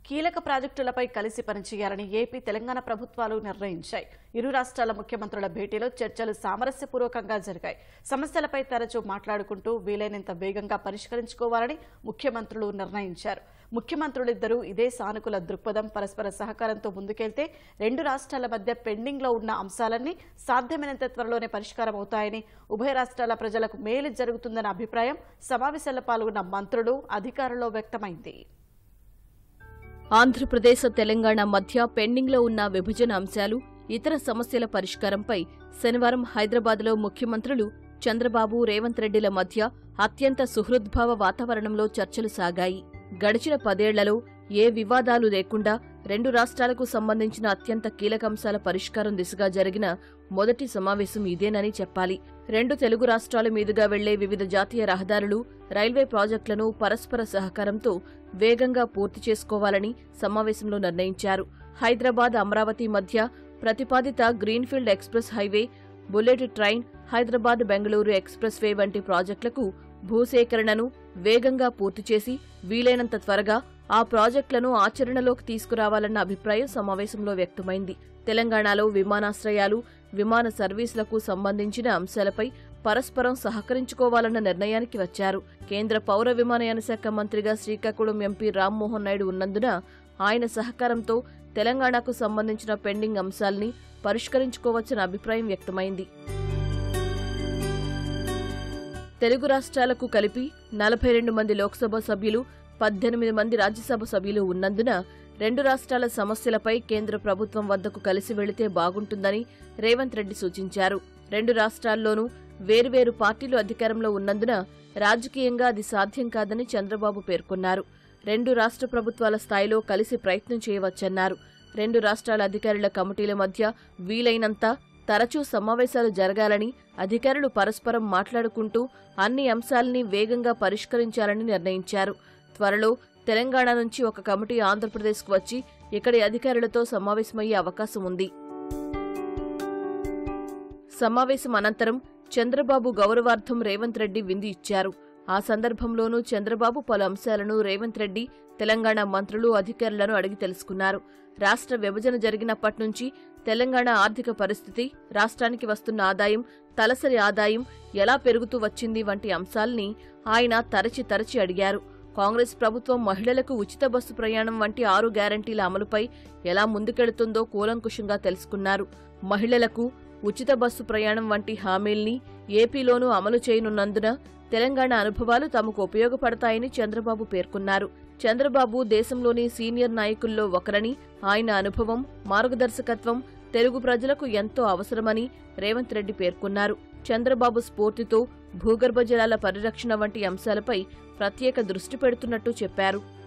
కీలక ప్రాజెక్టులపై కలిసి పనిచేయాలని ఏపీ తెలంగాణ ప్రభుత్వాలు నిర్ణయించాయి ఇరు రాష్ట్రాల ముఖ్యమంత్రుల భేటీలో చర్చలు సామరస్యపూర్వకంగా జరిగాయి సమస్యలపై తరచూ మాట్లాడుకుంటూ వీలైనంత వేగంగా పరిష్కరించుకోవాలని ముఖ్యమంత్రులు నిర్ణయించారు ముఖ్యమంత్రులిద్దరూ ఇదే సానుకూల దృక్పథం పరస్పర సహకారంతో ముందుకెళ్తే రెండు రాష్ట్రాల మధ్య పెండింగ్లో ఉన్న అంశాలన్నీ సాధ్యమైనంత త్వరలోనే పరిష్కారం అవుతాయని ఉభయ రాష్ట్రాల ప్రజలకు మేలు జరుగుతుందన్న అభిప్రాయం సమావేశంలో పాల్గొన్న మంత్రులు అధికారుల్లో వ్యక్తమైంది ఆంధ్రప్రదేశ్ తెలంగాణ మధ్య పెండింగ్లో ఉన్న విభజన అంశాలు ఇతర సమస్యల పరిష్కారంపై శనివారం హైదరాబాద్లో ముఖ్యమంత్రులు చంద్రబాబు రేవంత్ రెడ్డిల మధ్య అత్యంత సుహృద్భావ వాతావరణంలో చర్చలు సాగాయి గడిచిన పదేళ్లలో ఏ వివాదాలు లేకుండా రెండు రాష్ట్రాలకు సంబంధించిన అత్యంత కీలకాంశాల పరిష్కారం దిశగా జరిగిన మొదటి సమావేశం ఇదేనని చెప్పాలి రెండు తెలుగు రాష్ట్రాల మీదుగా వెళ్లే వివిధ జాతీయ రహదారులు రైల్వే ప్రాజెక్టులను పరస్పర సహకారంతో వేగంగా పూర్తి చేసుకోవాలని సమావేశంలో నిర్ణయించారు హైదరాబాద్ అమరావతి మధ్య ప్రతిపాదిత greenfield express highway bullet train Hyderabad Bengaluru expressway వంటి ప్రాజెక్టులకు భూసేకరణను వేగంగా పూర్తి చేసి వీలైనంత త్వరగా ఆ ప్రాజెక్టులను ఆచరణలోకి తీసుకురావాలన్న అభిప్రాయం సమావేశంలో వ్యక్తమైంది తెలంగాణలో విమానాశ్రయాలు విమాన సర్వీసులకు సంబంధించిన అంశాలపై పరస్పరం సహకరించుకోవాలన్న నిర్ణయానికి వచ్చారు కేంద్ర పౌర విమానయాన శాఖ మంత్రిగా శ్రీకాకుళం ఎంపీ రామ్మోహన్ నాయుడు ఉన్నందున ఆయన సహకారంతో తెలంగాణకు సంబంధించిన పెండింగ్ అంశాల్ని పరిష్కరించుకోవచ్చన్న అభిప్రాయం వ్యక్తమైంది తెలుగు రాష్ట్రాలకు కలిపి నలభై రెండు మంది లోక్సభ సభ్యులు పద్దెనిమిది మంది రాజ్యసభ సభ్యులు ఉన్నందున రెండు రాష్ట్రాల సమస్యలపై కేంద్ర ప్రభుత్వం వద్దకు కలిసి వెళితే బాగుంటుందని రేవంత్ రెడ్డి సూచించారు రెండు రాష్ట్రాల్లోనూ వేరువేరు పార్టీలు అధికారంలో ఉన్నందున రాజకీయంగా అది సాధ్యం కాదని చంద్రబాబు పేర్కొన్నారు రెండు రాష్ట్ర ప్రభుత్వాల స్థాయిలో కలిసి ప్రయత్నం చేయవచ్చన్నారు రెండు రాష్ట్రాల అధికారుల కమిటీల మధ్య వీలైనంత తరచూ సమావేశాలు జరగాలని అధికారులు పరస్పరం మాట్లాడుకుంటూ అన్ని అంశాలని వేగంగా పరిష్కరించాలని నిర్ణయించారు త్వరలో తెలంగాణ నుంచి ఒక కమిటీ ఆంధ్రప్రదేశ్కు వచ్చి ఇక్కడి అధికారులతో సమావేశమయ్యే అవకాశం ఉంది సమావేశం అనంతరం చంద్రబాబు గౌరవార్థం రేవంత్ రెడ్డి విందు ఇచ్చారు ఆ సందర్భంలోనూ చంద్రబాబు పలు అంశాలను రేవంత్ రెడ్డి తెలంగాణ మంత్రులు అధికారులను అడిగి తెలుసుకున్నారు రాష్ట్ర విభజన జరిగినప్పటి నుంచి తెలంగాణ ఆర్థిక పరిస్థితి రాష్ట్రానికి వస్తున్న ఆదాయం తలసరి ఆదాయం ఎలా పెరుగుతూ వచ్చింది వంటి అంశాల్ని ఆయన తరచి తరచి అడిగారు కాంగ్రెస్ ప్రభుత్వం మహిళలకు ఉచిత బస్సు ప్రయాణం వంటి ఆరు గ్యారంటీల అమలుపై ఎలా ముందుకెడుతుందో కూలంకుషంగా తెలుసుకున్నారు మహిళలకు ఉచిత బస్సు ప్రయాణం వంటి హామీల్ని ఏపీలోనూ అమలు చేయనున్నందున తెలంగాణ అనుభవాలు తమకు ఉపయోగపడతాయని చంద్రబాబు పేర్కొన్నారు చంద్రబాబు దేశంలోని సీనియర్ నాయకుల్లో ఒకరని ఆయన అనుభవం మార్గదర్శకత్వం తెలుగు ప్రజలకు ఎంతో అవసరమని రేవంత్ రెడ్డి పేర్కొన్నారు చంద్రబాబు స్ఫూర్తితో భూగర్భ జలాల పరిరక్షణ వంటి అంశాలపై ప్రత్యేక దృష్టి పెడుతున్నట్టు చెప్పారు